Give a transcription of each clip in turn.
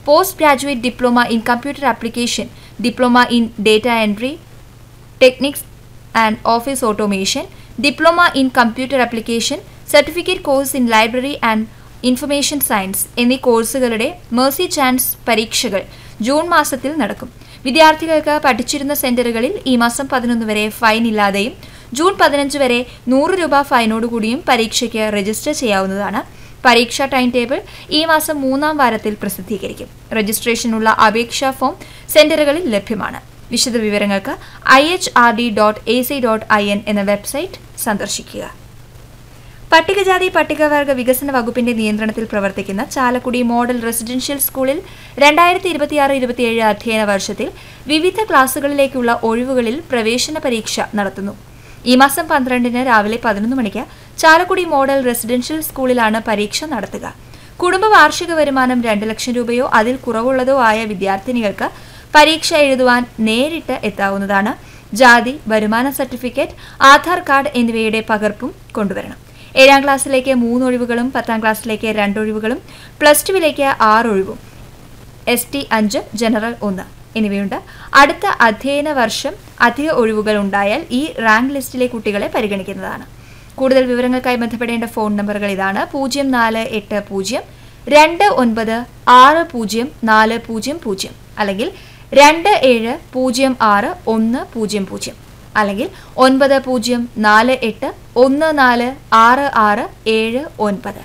post graduate diploma in computer application diploma in data entry techniques and office automation diploma in computer application certificate course in library and information science എന്നീ കോഴ്സുകളുടെ Mercy chance പരീക്ഷകൾ June മാസത്തിൽ നടക്കും വിദ്യാർത്ഥികൾക്ക് പഠിച്ചിരുന്ന സെന്ററുകളിൽ ഈ മാസം പതിനൊന്ന് വരെ ഫൈൻ ഇല്ലാതെയും ജൂൺ പതിനഞ്ച് വരെ നൂറ് രൂപ ഫൈനോടുകൂടിയും പരീക്ഷയ്ക്ക് രജിസ്റ്റർ ചെയ്യാവുന്നതാണ് പരീക്ഷാ ടൈം ടേബിൾ ഈ മാസം മൂന്നാം വാരത്തിൽ പ്രസിദ്ധീകരിക്കും രജിസ്ട്രേഷനുള്ള അപേക്ഷാ ഫോം സെന്ററുകളിൽ ലഭ്യമാണ് വിശദ വിവരങ്ങൾക്ക് I H R D dot A C dot I N എന്ന വെബ്സൈറ്റ് സന്ദർശിക്കുക പട്ടികജാതി പട്ടികവർഗ വികസന വകുപ്പിന്റെ നിയന്ത്രണത്തിൽ പ്രവർത്തിക്കുന്ന ചാലക്കുടി മോഡൽ റെസിഡൻഷ്യൽ സ്കൂളിൽ രണ്ടായിരത്തി ഇരുപത്തിയാറ് ഇരുപത്തിയേഴ് അധ്യയന വർഷത്തിൽ വിവിധ ക്ലാസുകളിലേക്കുള്ള ഒഴിവുകളിൽ പ്രവേശന പരീക്ഷ നടത്തുന്നു ഈ മാസം പന്ത്രണ്ടിന് രാവിലെ പതിനൊന്ന് മണിക്ക് ചാലക്കുടി മോഡൽ റെസിഡൻഷ്യൽ സ്കൂളിലാണ് പരീക്ഷ നടത്തുക കുടുംബ വാർഷിക വരുമാനം രണ്ട് ലക്ഷം രൂപയോ അതിൽ കുറവുള്ളതോ ആയ വിദ്യാർത്ഥിനികൾക്ക് പരീക്ഷ എഴുതുവാൻ നേരിട്ട് എത്താവുന്നതാണ് ജാതി വരുമാന സർട്ടിഫിക്കറ്റ് ആധാർ കാർഡ് എന്നിവയുടെ പകർപ്പും കൊണ്ടുവരണം ഏഴാം ക്ലാസ്സിലേക്ക് മൂന്ന് ഒഴിവുകളും പത്താം ക്ലാസ്സിലേക്ക് രണ്ട് ഒഴിവുകളും പ്ലസ് ടുവിലേക്ക് ആറ് ഒഴിവും എസ് ടി അഞ്ച് ജനറൽ ഒന്ന് എന്നിവയുണ്ട് അടുത്ത അധ്യയന വർഷം അധിക ഒഴിവുകൾ ഉണ്ടായാൽ ഈ റാങ്ക് ലിസ്റ്റിലെ കുട്ടികളെ പരിഗണിക്കുന്നതാണ് കൂടുതൽ വിവരങ്ങൾക്കായി ബന്ധപ്പെടേണ്ട ഫോൺ നമ്പറുകൾ ഇതാണ് പൂജ്യം നാല് എട്ട് പൂജ്യം രണ്ട് ഒൻപത് ആറ് പൂജ്യം നാല് പൂജ്യം പൂജ്യം അല്ലെങ്കിൽ രണ്ട് ഏഴ് പൂജ്യം ആറ് ഒന്ന് പൂജ്യം പൂജ്യം അല്ലെങ്കിൽ ഒൻപത് പൂജ്യം നാല് എട്ട് ഒന്ന് നാല് ആറ് ആറ് ഏഴ് ഒൻപത്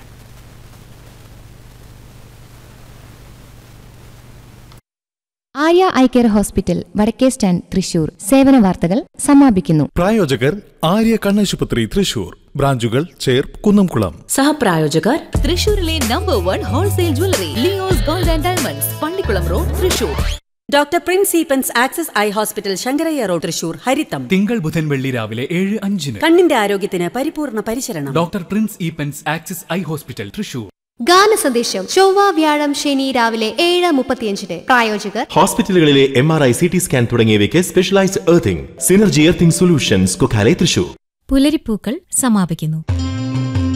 ആര്യ ഐ കെയർ ഹോസ്പിറ്റൽ വടക്കേ സ്റ്റാൻഡ് തൃശൂർ സേവന വാർത്തകൾ സമാപിക്കുന്നു പ്രായോജകർ ആര്യ കണ്ണാശുപത്രി തൃശൂർ ബ്രാഞ്ചുകൾ ചേർപ്പ് കുന്നംകുളം സഹപ്രായോജകർ തൃശൂരിലെ number one wholesale jewellery Leo's gold and diamonds Pallikulam road Thrissur doctor Prince Eapen's access eye hospital Sankaraiah road Thrissur ഹരിത്തം തിങ്കൾ ബുധൻ വെള്ളി രാവിലെ ഏഴ് അഞ്ചിന് കണ്ണിന്റെ ആരോഗ്യത്തിന് പരിപൂർണ പരിചരണം doctor Prince Eapen's axis eye hospital Thrissur ഗാന സന്ദേശം ചൊവ്വ വ്യാഴം ശനി രാവിലെ ഏഴ് മുപ്പത്തിയഞ്ചിന് പ്രായോജകർ ഹോസ്പിറ്റലുകളിലെ M R I C T scan തുടങ്ങിയവയ്ക്ക് specialised earthing synergy earthing solutions Kokkale Thrissur പുലരിപ്പൂക്കൾ സമാപിക്കുന്നു